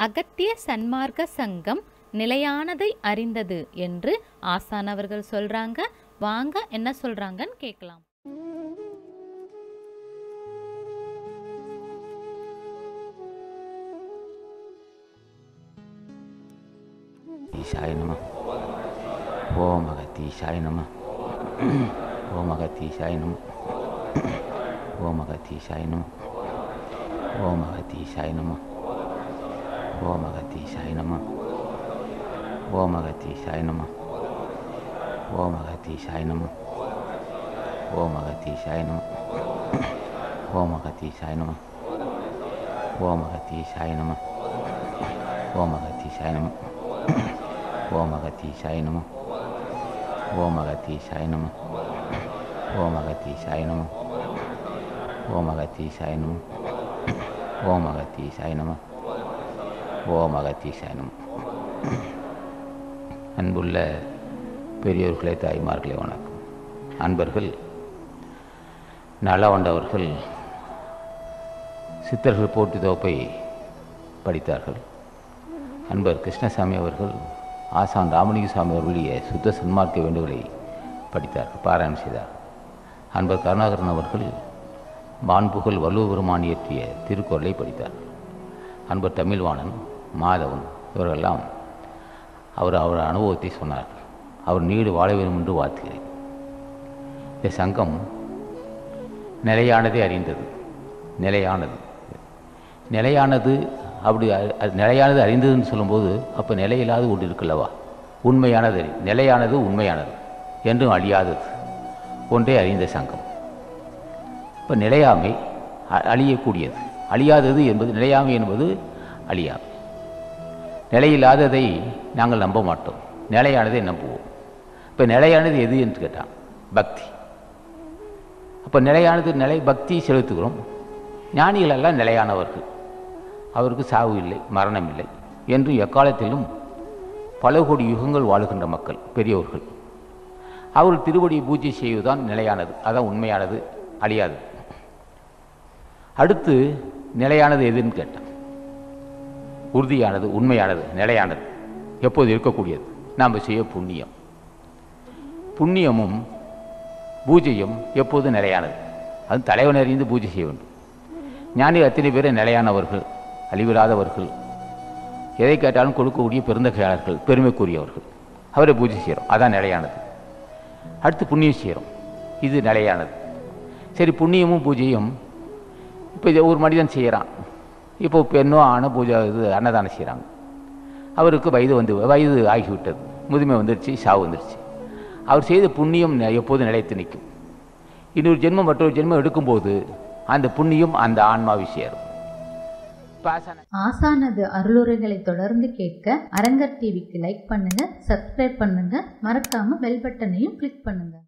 அகத்திய சன்மார்க்க சங்கம் நிலையானதை அறிந்தது என்று ஆசான் அவர்கள் சொல்றாங்க வாங்க என்ன சொல்றாங்கன்னு கேட்கலாம் ஈசாய நம ஓம் அகத்தீசாய நம ஓம் அகத்தீசாய நம ஓம் அகத்தீசாய நம ஓம் அகத்தீசாய நம ஓம் அகத்தீசாய நம ஓம் அகத்தீசாய நம ஓம் அகத்தீசாய நம ஓம் அகத்தீசாய நம ஓம் அகத்தீசாய நம ஓம் அகத்தீசாய நம ஓம் அகத்தீசாய நம ஓம் அகத்தீசாய நம ஓம் அகத்தீசாய நம ஓம் அகத்தீசாய நம ஓம் அகத்தீசாய நம ஓம் அகத்தீசாய நம ஓம் அகத்தீசாய நம அன்புள்ள பெரியோர்களே தாய்மார்களே வணக்கம் அன்பர்கள் நலவண்டவர்கள் சித்தர்கள் போட்டி தொகுப்பை படித்தார்கள் அன்பர் கிருஷ்ணசாமி அவர்கள் ஆசான் ராமலிங்கசாமி அவர்களுடைய சுத்த சன்மார்க்க வேண்டுகளை படித்தார்கள் பாராயணம் செய்தார் அன்பர் கருணாகரன் அவர்கள் வான்புகழ் வள்ளுவ பெருமான் இயற்றிய திருக்குறளை படித்தார் அன்பர் தமிழ்வாணன் மாதவன் இவரெல்லாம் அவர் அவர் அனுபவத்தை சொன்னார் அவர் நீடு வாழ வேண்டும் என்று வாழ்த்துகிறேன் இந்த சங்கம் நிலையானதை அறிந்தது நிலையானது நிலையானது அப்படி அ- அது நிலையானது அறிந்ததுன்னு சொல்லும்போது அப்போ நிலையில்லாத ஒன்று இருக்குல்லவா உண்மையானது அறி- நிலையானது உண்மையானது என்றும் அழியாதது ஒன்றே அறிந்த சங்கம் இப்போ நிலையாமை அ- அழியக்கூடியது அழியாதது என்பது நிலையாமை என்பது அழியாமை நிலையில்லாததை நாங்கள் நம்ப மாட்டோம் நிலையானதை நம்புவோம் இப்போ நிலையானது எது என்று கேட்டான் பக்தி அப்போ நிலையானது நிலை பக்தி செலுத்துகிறோம் ஞானிகள் எல்லாம் நிலையானவர்கள் அவருக்கு சாவு இல்லை மரணம் இல்லை என்று எக்காலத்திலும் பல கோடி யுகங்கள் வாழுகின்ற மக்கள் பெரியவர்கள் அவர் திருவடியை பூஜை செய்வதுதான் நிலையானது அதான் உண்மையானது அழியாதது அடுத்து நிலையானது எதுன்னு கேட்டான் உறுதியானது உண்மையானது நிலையானது எப்போது இருக்கக்கூடியது நாம் செய்ய புண்ணியம் புண்ணியமும் பூஜையும் எப்போது நிலையானது அது தலைவன் அறிந்து பூஜை செய்ய வேண்டும் ஞானி அத்தனை பேர் நிலையானவர்கள் அழிவில்லாதவர்கள் எதை கேட்டாலும் கொடுக்கக்கூடிய பெருந்தகையாளர்கள் பெருமைக்குரியவர்கள் அவரை பூஜை செய்கிறோம் அதான் நிலையானது அடுத்து புண்ணியம் செய்கிறோம் இது நிலையானது சரி புண்ணியமும் பூஜையும் இப்போ இது ஒரு மனிதன் செய்கிறான் இப்போ பெண்ணோ ஆணோ பூஜை இது அன்னதானம் செய்கிறாங்க அவருக்கு வயது வந்து வயது ஆகிவிட்டது முதுமை வந்துருச்சு சாவு வந்துருச்சு அவர் செய்த புண்ணியம் நி- எப்போதும் நிலைத்து நிற்கும் இன்னொரு ஜென்மம் மற்றொரு ஜென்மம் எடுக்கும்போது அந்த புண்ணியம் அந்த ஆன்மாவை சேரும் பாசன ஆசானது அருளுரைகளை தொடர்ந்து கேட்க அரங்கர் டிவிக்கு லைக் பண்ணுங்க சப்ஸ்கிரைப் பண்ணுங்க மறக்காம பெல் பட்டனையும் கிளிக் பண்ணுங்க